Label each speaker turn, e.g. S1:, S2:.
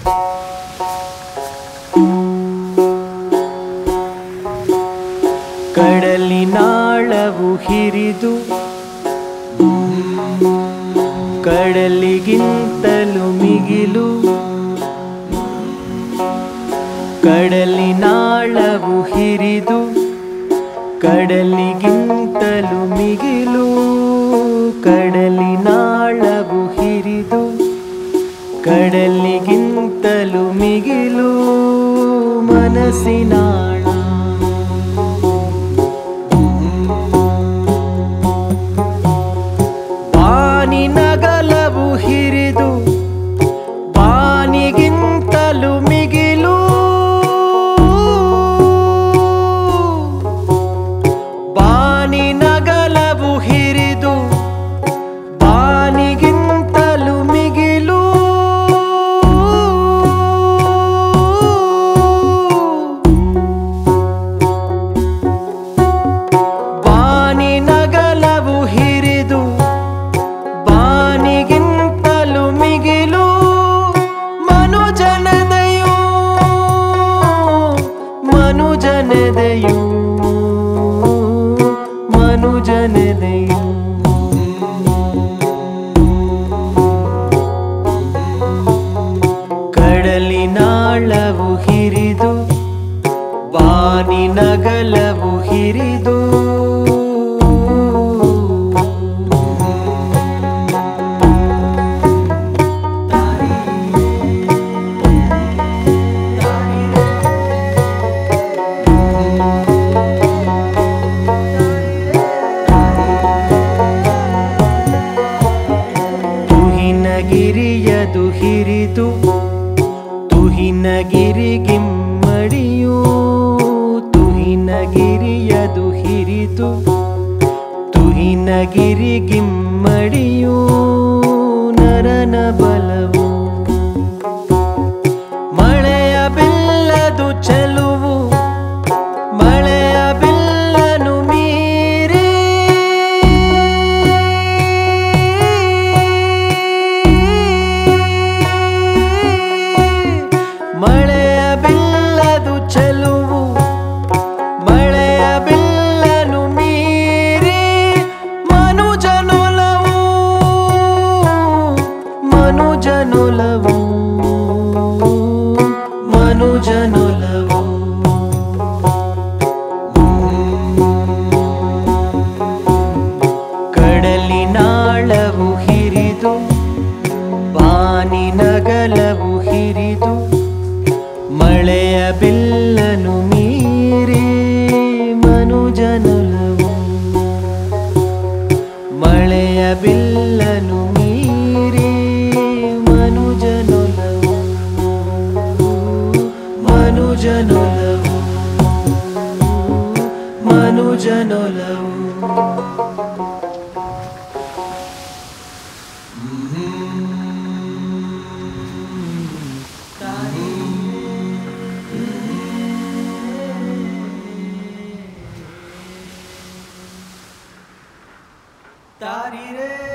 S1: ಕಡಲಿನಾಳವು ಹಿರಿದು ಕಡಲಿಗಿಂತಲೂ ಮಿಗಿಲು ಕಡಲಿನಾಳವು ಹಿರಿದು ಕಡಲಿಗಿಂತಲೂ ಮಿಗಿಲು ಕಡಲಿನಾಳವು ಹಿರಿದು ಕಡಲಿಗಿಂತಲೂ ಮಿಗಿಲು ಮನಸ್ಸಿನಾಳ ಬಾನಿ ನಗಲವು ಹಿರಿದು ಬಾನಿಗಿಂತಲೂ ಮಿಗಿಲು ಬಾನಿ ನಗಲವು ಹಿರಿದು ಬಾನಿಗಿಂತಲೂ ಮಿಗಿಲು ಬಾನಿ ನಗಲವು ಹಿರಿದು ಬಾನಿಗಿಂತಲೂ ಮಿಗಿಲು ಮನುಜನದೆಯು ಮನುಜನದೆಯು ಮನುಜನದೆಯು ಕಡಲಿನಾಳವು ಹಿರಿದು ಬಾನಿ ನಗಲವು ಹಿರಿದು ತುಹಿನಗಿರಿಯದು ಹಿರಿದು ತುಹಿನಗಿರಿಗಿಮ್ಮಡಿಯೂ ತುಹಿನಗಿರಿಯದು ಹಿರಿದು ತುಹಿನಗಿರಿಗಿಮ್ಮಡಿಯೂ ನರನ ಬಲವು ಮಳೆಯ ಬಿಲ್ಲದು ಚೆಲುವು ಮಳೆಯ ಬಿಲ್ಲನು ಮೀರಿ ಮಳೆಯ ಬಿಲ್ಲದು ಚೆಲುವು ಮಳೆಯ ಬಿಲ್ಲನು ಮೀರಿ ಮನುಜನುಲವು ಮನುಜನುಲವು ಮನುಜನುಲವು ಕಡಲಿನಾಳವು ಹಿರಿದು ಬಾನಿ ನಗಲವು ಹಿರಿದು ಮಳೆಯ ಬಿಲ್ಲನು ಮೀರಿ ಮನುಜನುಲವು ಮಳೆಯ ಬಿಲ್ಲನು ಮೀರಿ ಮನುಜನುಲವು ಮನುಜನುಲವು ಮನುಜನುಲವು ತಾರಿ ರೇ